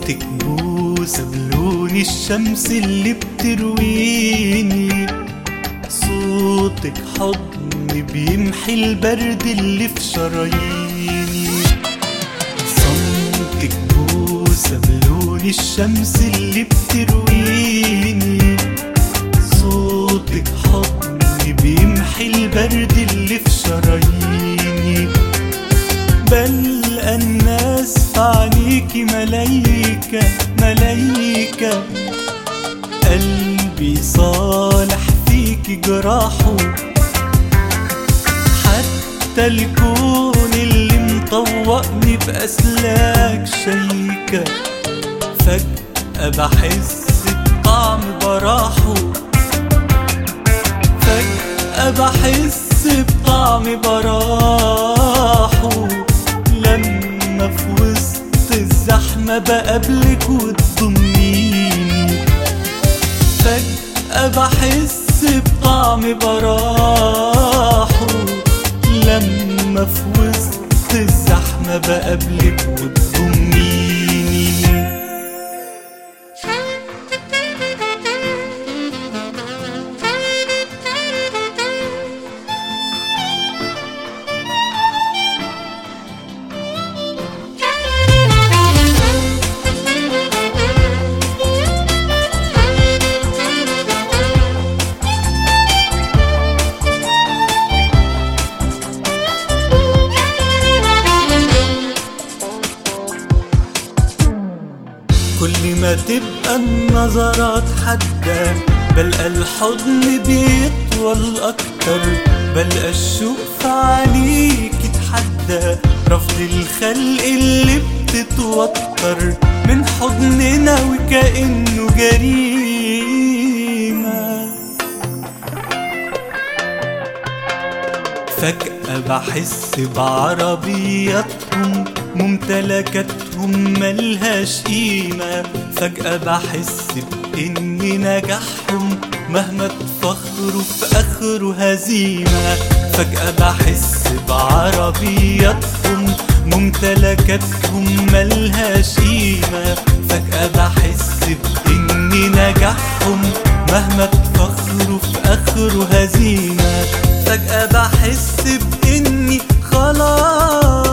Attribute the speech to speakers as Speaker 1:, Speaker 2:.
Speaker 1: صوتك بوسة بلون الشمس اللي بترويني صوتك حضن بيمحي البرد اللي في شراييني صمتك بوسة بلون الشمس اللي بترويني صوتك حضن بيمحي البرد اللي في شراييني بلقى الناس في عينيكي ملايكة ملايكة قلبي صالح فيكي جراحه حتى الكون اللي مطوقني بأسلاك شيكة فجأة بحس بطعم براحه فجأة بحس بطعم براحه لما في وسط الزحمة بقابلك وتضميني فجأة بحس بطعم براحه لما في وسط الزحمة بقابلك وتضميني كل ما تبقى النظرات حادة بلقى الحضن بيطول أكتر بلقى الشوق في عليك اتحدى رفض الخلق اللي بتتوتر من حضننا وكأنه جريمة فجأة بحس بعربياتهم ممتلكاتهم ملهاش قيمة فجأة بحس بإن نجاحهم مهما تفخروا في آخره هزيمة فجأة بحس بعربياتهم ممتلكاتهم ملهاش قيمة فجأة بحس بإن نجاحهم مهما تفخروا في آخره هزيمة فجأة بحس بإني خلاص